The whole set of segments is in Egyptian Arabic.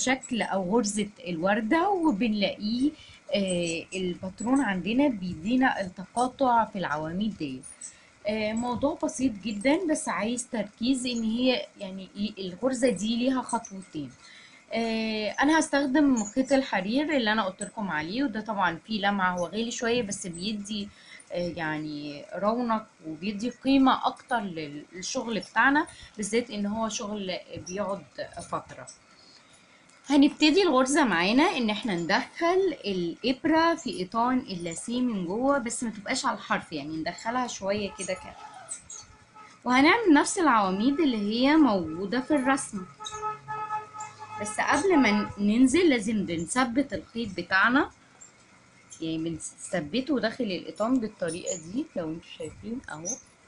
شكل او غرزة الوردة وبنلاقيه آه، الباترون عندنا بيدينا التقاطع في العواميد دي آه، موضوع بسيط جدا بس عايز تركيز ان هي يعني إيه، الغرزة دي ليها خطوتين آه، انا هستخدم خيط الحرير اللي انا قلت لكم عليه وده طبعا فيه لمعة هو غالي شوية بس بيدي آه، يعني رونق وبيدي قيمة اكتر لل- للشغل بتاعنا بالذات ان هو شغل بيقعد فترة هنبتدي الغرزة معانا ان احنا ندخل الابرة في ايطان اللاسيه من جوه بس ما تبقاش على الحرف يعني ندخلها شوية كده كده وهنعمل نفس العواميد اللي هي موجودة في الرسمة بس قبل ما ننزل لازم بنثبت الخيط بتاعنا يعني بنثبته داخل الايطان بالطريقة دي لو انتوا شايفين اهو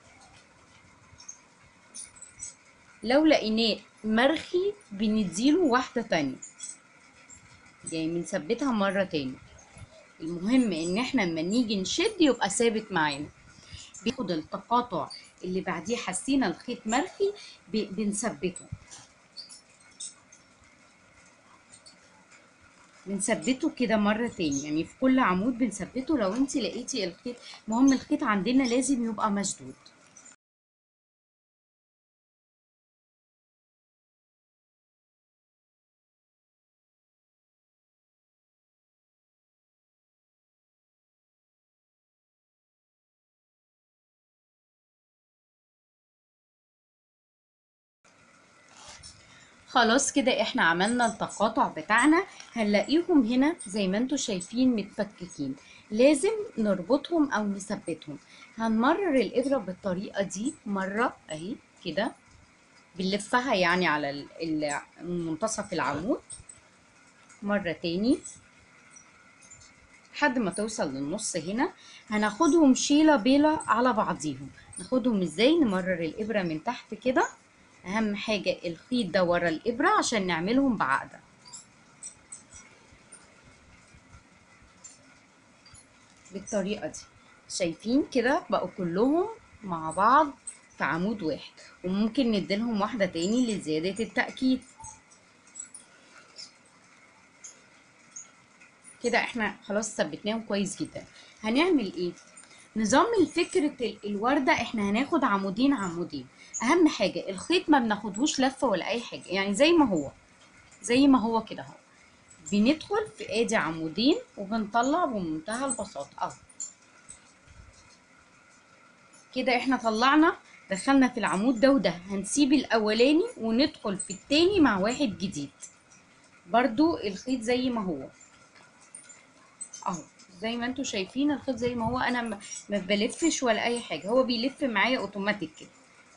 لو لقيناه مرخي بنديله واحدة تانية يعني بنثبتها مرة تاني المهم ان احنا لما نيجي نشد يبقى ثابت معانا بياخد التقاطع اللي بعديه حسينا الخيط مرخي ب- بنثبته بنثبته كده مرة تاني يعني في كل عمود بنثبته لو انت لقيتي الخيط المهم الخيط عندنا لازم يبقى مشدود خلاص كده احنا عملنا التقاطع بتاعنا هنلاقيهم هنا زي ما انتوا شايفين متفككين لازم نربطهم او نثبتهم هنمرر الابرة بالطريقة دي مرة اهي كده بنلفها يعني على ال- ال- منتصف العمود مرة تاني لحد ما توصل للنص هنا هناخدهم شيلة بيلة على بعضيهم ناخدهم ازاي نمرر الابرة من تحت كده اهم حاجة الخيط ده ورا الابرة عشان نعملهم بعقدة بالطريقة دي شايفين كده بقوا كلهم مع بعض في عمود واحد وممكن نديلهم واحدة تاني لزيادة التأكيد كده احنا خلاص ثبتناهم كويس جدا هنعمل ايه نظام فكرة ال- الوردة احنا هناخد عمودين عمودين اهم حاجة الخيط ما بناخدهوش لفة ولا اي حاجة يعني زي ما هو زي ما هو كده اهو بندخل في ادي عمودين وبنطلع بمنتهى البساطة اهو كده احنا طلعنا دخلنا في العمود ده وده هنسيب الاولاني وندخل في التاني مع واحد جديد برضو الخيط زي ما هو اهو زي ما انتوا شايفين الخيط زي ما هو انا ما ما بلفش ولا اي حاجه هو بيلف معايا اوتوماتيك كده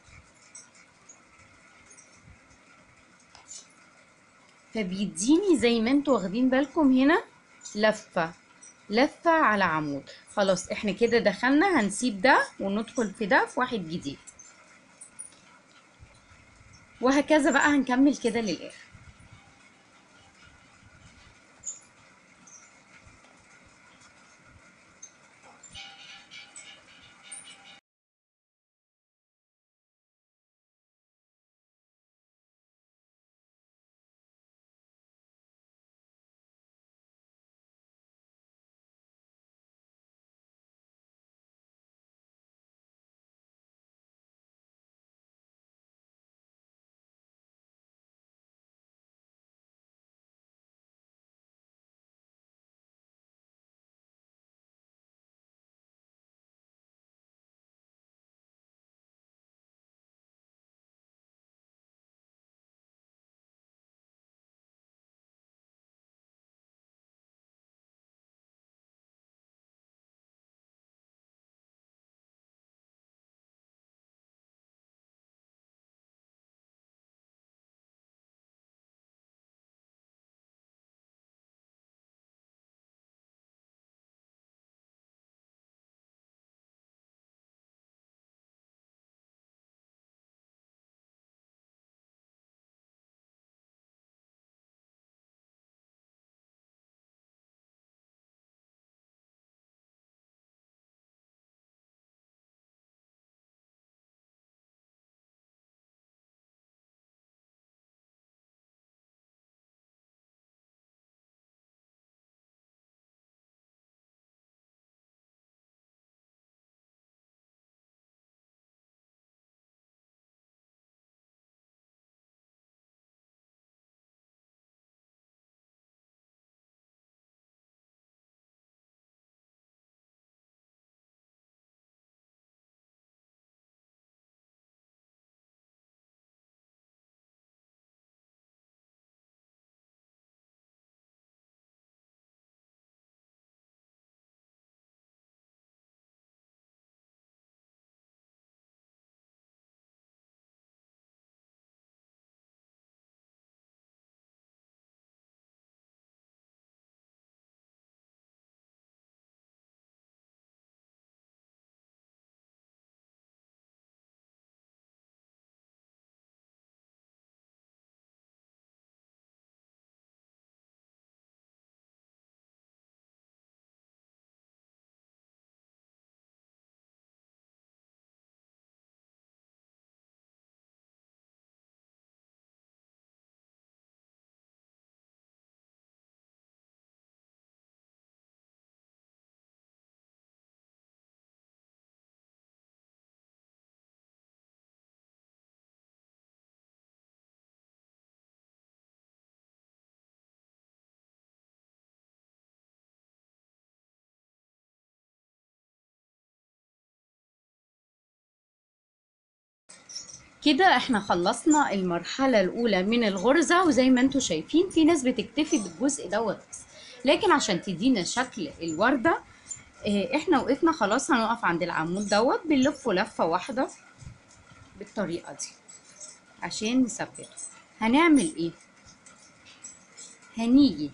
فبيديني زي ما انتوا واخدين بالكم هنا لفه لفه على عمود خلاص احنا كده دخلنا هنسيب ده وندخل في ده في واحد جديد وهكذا بقى هنكمل كده للاخر كده احنا خلصنا المرحلة الأولى من الغرزة وزي ما انتوا شايفين في ناس بتكتفي بالجزء دوت بس لكن عشان تدينا شكل الوردة اه، احنا وقفنا خلاص هنقف عند العمود دوت بنلفه لفة واحدة بالطريقة دي عشان نثبته هنعمل ايه هنيجي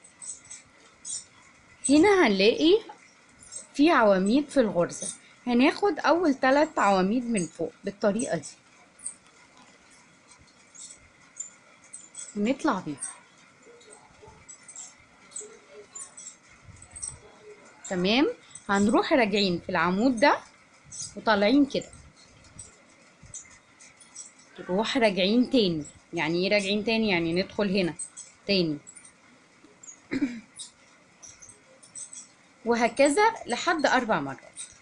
هنا هنلاقي في عواميد في الغرزة هناخد أول ثلاث عواميد من فوق بالطريقة دي ونطلع بيهم تمام هنروح راجعين في العمود ده وطالعين كده نروح راجعين تاني يعني ايه راجعين تاني يعني ندخل هنا تاني وهكذا لحد أربع مرات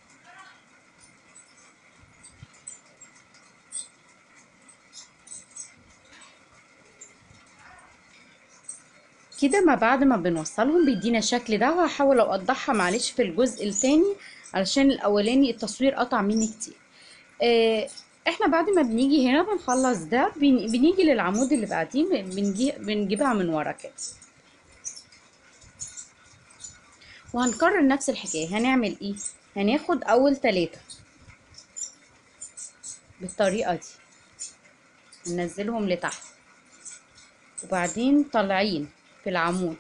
كده ما بعد ما بنوصلهم بيدينا الشكل ده وهحاول اوضحها معلش في الجزء التاني علشان الاولاني التصوير قطع مني كتير آه، احنا بعد ما بنيجي هنا بنخلص ده بن- بنيجي للعمود اللي بعديه بنجي بنجيبها من ورا كده وهنكرر نفس الحكاية هنعمل ايه هناخد اول تلاتة بالطريقة دي ننزلهم لتحت وبعدين طالعين في العمود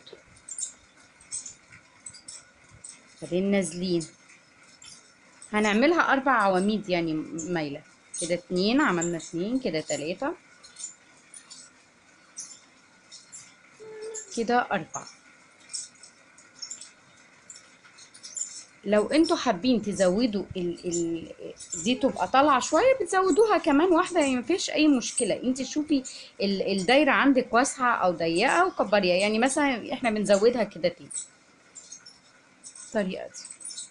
بعدين نازلين هنعملها اربع عواميد يعني مايلة كده اتنين عملنا اتنين كده تلاتة كده اربعة لو انتوا حابين تزودوا ال ال دي تبقى طالعه شويه بتزودوها كمان واحده يعني مفيش اي مشكله انت شوفي ال الدايره عندك واسعه او ضيقه وكبريها يعني مثلا احنا بنزودها كده تاني الطريقه دي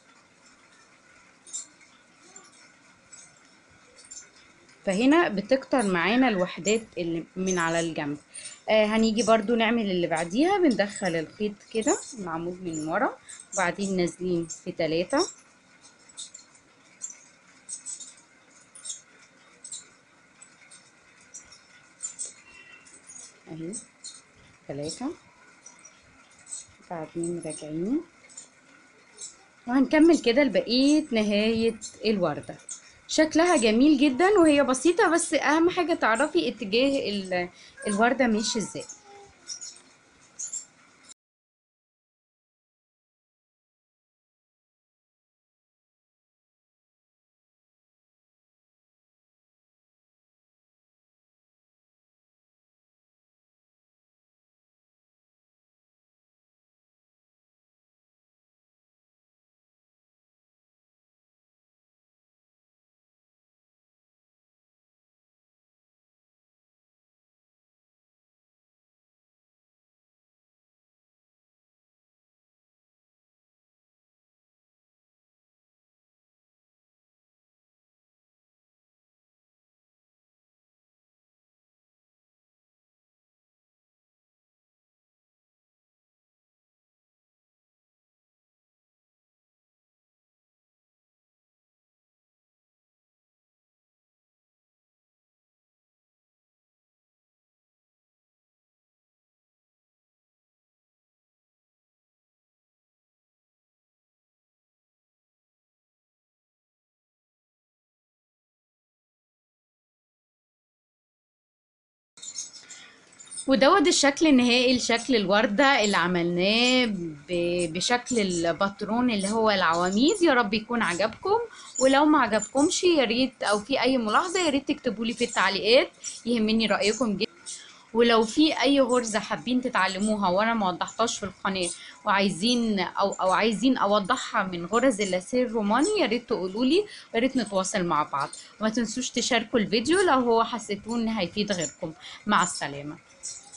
فهنا بتكتر معانا الوحدات اللي من على الجنب آه هنيجي برضو نعمل اللي بعديها بندخل الخيط كده العمود من ورا وبعدين نازلين في تلاتة اهي تلاتة بعدين راجعين وهنكمل كده لبقية نهاية الوردة شكلها جميل جدا وهي بسيطة بس أهم حاجة تعرفي اتجاه ال- الوردة ماشي ازاي ودوت الشكل النهائي لشكل الوردة اللي عملناه ب- بشكل الباترون اللي هو العواميد يا رب يكون عجبكم ولو ما عجبكمش يا ريت او في اي ملاحظة يا ريت تكتبوا لي في التعليقات يهمني رأيكم جدا ولو في اي غرزة حابين تتعلموها وانا ما وضحتهاش في القناة وعايزين او او عايزين اوضحها من غرز اللاسيه الروماني يا ريت تقولوا لي ويا ريت نتواصل مع بعض وما تنسوش تشاركوا الفيديو لو هو حسيتوه ان هيفيد غيركم مع السلامة